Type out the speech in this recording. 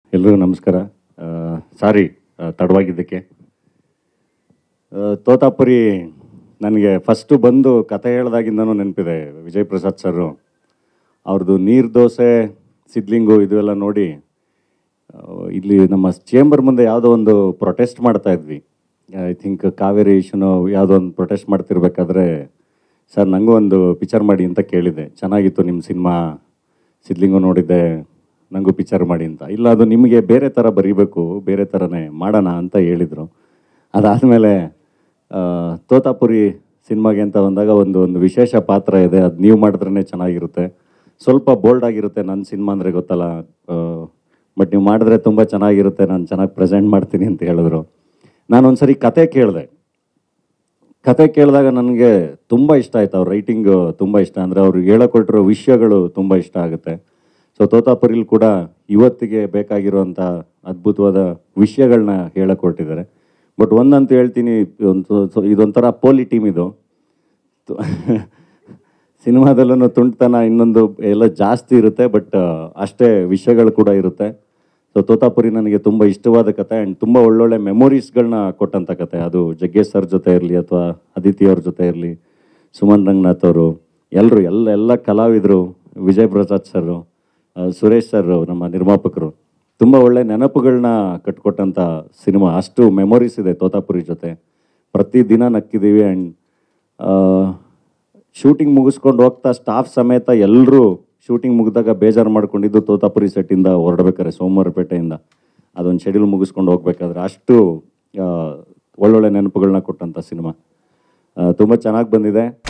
ಎಲ್ರಿಗೂ ನಮಸ್ಕಾರ ಸಾರಿ ತಡವಾಗಿದ್ದಕ್ಕೆ ಆ, ತೋತಾಪುರಿ ನನಗೆ ಫಸ್ಟು ಬಂದು ಕತೆ ಹೇಳ್ದಾಗಿಂದನೂ ನೆನಪಿದೆ ವಿಜಯ್ ಪ್ರಸಾದ್ ಸರು ಅವ್ರದ್ದು ನೀರು ದೋಸೆ ಸಿದ್ಲಿಂಗು ಇದು ಎಲ್ಲ ನೋಡಿ ಆ, ಇಲ್ಲಿ ನಮ್ಮ ಚೇಂಬರ್ ಮುಂದೆ ಯಾವುದೋ ಒಂದು ಪ್ರೊಟೆಸ್ಟ್ ಮಾಡ್ತಾ ಇದ್ವಿ ಐ ಥಿಂಕ್ ಕಾವೇರಿ ಇಶ್ಯೂನು ಯಾವುದೋ ಒಂದು ಪ್ರೊಟೆಸ್ಟ್ ಮಾಡ್ತಿರ್ಬೇಕಾದ್ರೆ ಸರ್ ನನಗೂ ಒಂದು ಪಿಕ್ಚರ್ ಮಾಡಿ ಅಂತ ಕೇಳಿದೆ ಚೆನ್ನಾಗಿತ್ತು ನಿಮ್ಮ ಸಿನಿಮಾ ಸಿದ್ಲಿಂಗು ನೋಡಿದ್ದೆ ನನಗೂ ಪಿಕ್ಚರ್ ಮಾಡಿ ಅಂತ ಇಲ್ಲ ಅದು ನಿಮಗೆ ಬೇರೆ ಥರ ಬರೀಬೇಕು ಬೇರೆ ಥರನೇ ಮಾಡೋಣ ಅಂತ ಹೇಳಿದರು ಅದಾದಮೇಲೆ ತೋತಾಪುರಿ ಸಿನಿಮಾಗೆ ಅಂತ ಬಂದಾಗ ಒಂದು ಒಂದು ವಿಶೇಷ ಪಾತ್ರ ಇದೆ ಅದು ನೀವು ಮಾಡಿದ್ರೇ ಚೆನ್ನಾಗಿರುತ್ತೆ ಸ್ವಲ್ಪ ಬೋಲ್ಡ್ ಆಗಿರುತ್ತೆ ನನ್ನ ಸಿನಿಮಾ ಅಂದರೆ ಗೊತ್ತಲ್ಲ ಬಟ್ ನೀವು ಮಾಡಿದ್ರೆ ತುಂಬ ಚೆನ್ನಾಗಿರುತ್ತೆ ನಾನು ಚೆನ್ನಾಗಿ ಪ್ರೆಸೆಂಟ್ ಮಾಡ್ತೀನಿ ಅಂತ ಹೇಳಿದ್ರು ನಾನು ಒಂದ್ಸರಿ ಕತೆ ಕೇಳಿದೆ ಕತೆ ಕೇಳಿದಾಗ ನನಗೆ ತುಂಬ ಇಷ್ಟ ಆಯ್ತು ಅವ್ರ ರೈಟಿಂಗು ತುಂಬ ಇಷ್ಟ ಅಂದರೆ ಅವ್ರು ಹೇಳಕೊಟ್ಟಿರೋ ವಿಷಯಗಳು ತುಂಬ ಇಷ್ಟ ಆಗುತ್ತೆ ಸೊ ತೋತಾಪುರಿಲ್ ಕೂಡ ಇವತ್ತಿಗೆ ಬೇಕಾಗಿರುವಂಥ ಅದ್ಭುತವಾದ ವಿಷಯಗಳನ್ನ ಹೇಳಕೊಟ್ಟಿದ್ದಾರೆ ಬಟ್ ಒಂದಂತೂ ಹೇಳ್ತೀನಿ ಒಂದು ಸೊ- ಇದೊಂಥರ ಪೋಲಿ ಟೀಮ್ ಇದು ಸಿನಿಮಾದಲ್ಲೂ ತುಂಟತನ ಇನ್ನೊಂದು ಎಲ್ಲ ಜಾಸ್ತಿ ಇರುತ್ತೆ ಬಟ್ ಅಷ್ಟೇ ವಿಷಯಗಳು ಕೂಡ ಇರುತ್ತೆ ಸೊ ತೋತಾಪುರಿ ನನಗೆ ತುಂಬ ಇಷ್ಟವಾದ ಕತೆ ಆ್ಯಂಡ್ ತುಂಬ ಒಳ್ಳೊಳ್ಳೆ ಮೆಮೊರೀಸ್ಗಳನ್ನ ಕೊಟ್ಟಂಥ ಕತೆ ಅದು ಜಗ್ಗೇಶ್ ಸರ್ ಜೊತೆ ಇರಲಿ ಅಥವಾ ಅದಿತಿ ಅವ್ರ ಜೊತೆ ಇರಲಿ ಸುಮನ್ ರಂಗನಾಥ್ ಅವರು ಎಲ್ಲರೂ ಎಲ್ಲ ಎಲ್ಲ ಕಲಾವಿದರು ವಿಜಯ್ ಪ್ರಸಾದ್ ಸರ್ ಸುರೇಶ್ ಸರ್ ನಮ್ಮ ನಿರ್ಮಾಪಕರು ತುಂಬ ಒಳ್ಳೆ ನೆನಪುಗಳನ್ನ ಕಟ್ಕೊಟ್ಟಂಥ ಸಿನಿಮಾ ಅಷ್ಟು ಮೆಮೊರೀಸ್ ಇದೆ ತೋತಾಪುರಿ ಜೊತೆ ಪ್ರತಿದಿನ ನಕ್ಕಿದ್ದೀವಿ ಆ್ಯಂಡ್ ಶೂಟಿಂಗ್ ಮುಗಿಸ್ಕೊಂಡು ಹೋಗ್ತಾ ಸ್ಟಾಫ್ ಸಮೇತ ಎಲ್ಲರೂ ಶೂಟಿಂಗ್ ಮುಗಿದಾಗ ಬೇಜಾರು ಮಾಡ್ಕೊಂಡಿದ್ದು ತೋತಾಪುರಿ ಸೆಟ್ಟಿಂದ ಹೊರಡ್ಬೇಕಾರೆ ಸೋಮವಾರಪೇಟೆಯಿಂದ ಅದೊಂದು ಶೆಡ್ಯೂಲ್ ಮುಗಿಸ್ಕೊಂಡು ಹೋಗ್ಬೇಕಾದ್ರೆ ಅಷ್ಟು ಆ, ಒಳ್ಳೊಳ್ಳೆ ನೆನಪುಗಳನ್ನ ಕೊಟ್ಟಂಥ ಸಿನಿಮಾ ತುಂಬ ಚೆನ್ನಾಗಿ ಬಂದಿದೆ